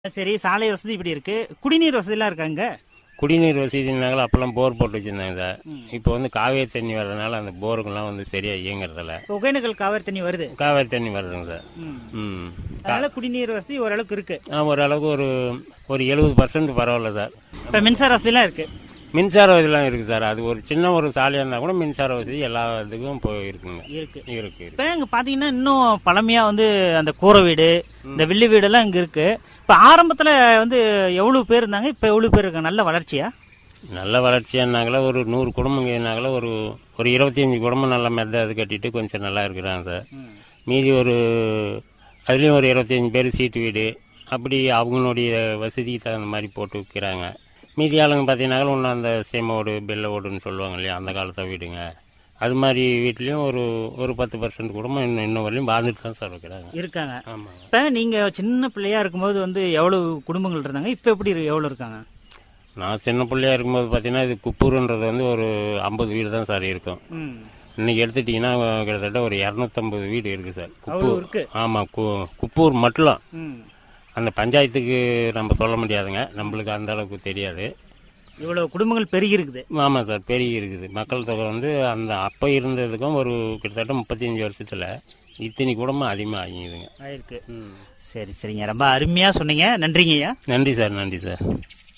சரி சாலை வசதி இப்படி இருக்கு குடிநீர் வசதிலாம் இருக்காங்க குடிநீர் வசதினாங்களா அப்போல்லாம் போர் போட்டு வச்சுருந்தாங்க சார் இப்போ வந்து காவேரி தண்ணி வர்றதுனால அந்த போருக்கெல்லாம் வந்து சரியாக இயங்குறதில்ல இப்போ ஒகேனக்கல் காவிரி தண்ணி வருது காவேரி தண்ணி வருதுங்க சார் ம். ம் அதனால குடிநீர் வசதி ஓரளவுக்கு இருக்கு ஆ, ஓரளவுக்கு ஒரு ஒரு எழுபது பர்சன்ட் பரவாயில்ல சார் இப்போ மின்சார வசதிலாம் இருக்கு மின்சார வசதிலாம் இருக்குது சார் அது ஒரு சின்ன ஒரு சாலையாக இருந்தால் கூட மின்சார வசதி எல்லா இதுக்கும் போய் இருக்குங்க இருக்கு இருக்கு இப்போ இங்க பாத்தீங்கன்னா இன்னும் பழமையா வந்து அந்த கூரை வீடு இந்த வில்லு வீடெல்லாம் இங்க இருக்கு இப்போ ஆரம்பத்துல வந்து எவ்வளவு பேர் இருந்தாங்க இப்போ எவ்வளவு பேர் இருக்காங்க நல்ல வளர்ச்சியா நல்ல வளர்ச்சியானாங்களா ஒரு நூறு குடும்பங்கனாங்களா ஒரு ஒரு இருபத்தஞ்சி குடும்பம் நல்லா மெத்த அது கட்டிட்டு கொஞ்சம் நல்லா இருக்கிறாங்க சார் மீதி ஒரு அதுலேயும் ஒரு இருபத்தஞ்சி பேர் சீட்டு வீடு அப்படி அவங்களுடைய வசதிக்கு தகுந்த மாதிரி போட்டு விற்கிறாங்க மீதி ஆளுங்க பார்த்தீங்கன்னாலும் ஒன்றும் அந்த சேம ஓடு பெல்ல ஓடுன்னு சொல்லுவாங்க இல்லையா அந்த காலத்தை வீடுங்க அது மாதிரி வீட்லேயும் ஒரு ஒரு பத்து பர்சன்ட் குடும்பம் இன்னும் இன்னும் வரையும் வாழ்ந்துட்டு தான் சார் இருக்கிறாங்க இருக்காங்க ஆமாங்க இப்போ நீங்க சின்ன பிள்ளையா இருக்கும்போது வந்து எவ்வளவு குடும்பங்கள் இருந்தாங்க இப்போ எப்படி இரு- எவ்வளவு இருக்காங்க நான் சின்ன பிள்ளையா இருக்கும்போது பார்த்தீங்கன்னா இது குப்பூருன்றது வந்து ஒரு ஐம்பது வீடு தான் சார் இருக்கும் ம் இன்னைக்கு எடுத்துட்டீங்கன்னா கிட்டத்தட்ட ஒரு இரநூத்தம்பது வீடு இருக்கு சார் அவ்வளவு குப்பூர் இருக்கு ஆமாம் கு குப்பூர் மட்டும் ம் அந்த பஞ்சாயத்துக்கு நம்ம சொல்ல முடியாதுங்க நம்மளுக்கு அந்த அளவுக்கு தெரியாது இவ்வளவு குடும்பங்கள் பெருகி இருக்குது ஆமாம் சார் பெருகி இருக்குது மக்கள் தொகை வந்து அந்த அப்போ இருந்ததுக்கும் ஒரு கிட்டத்தட்ட முப்பத்தஞ்சு வருஷத்தில் இத்தனை குடும்பம் அதிகமாக ஆகிக்குதுங்க ஆயிருக்கு சரி சரிங்க ரொம்ப அருமையா சொன்னீங்க நன்றிங்க ஐயா நன்றி சார் நன்றி சார்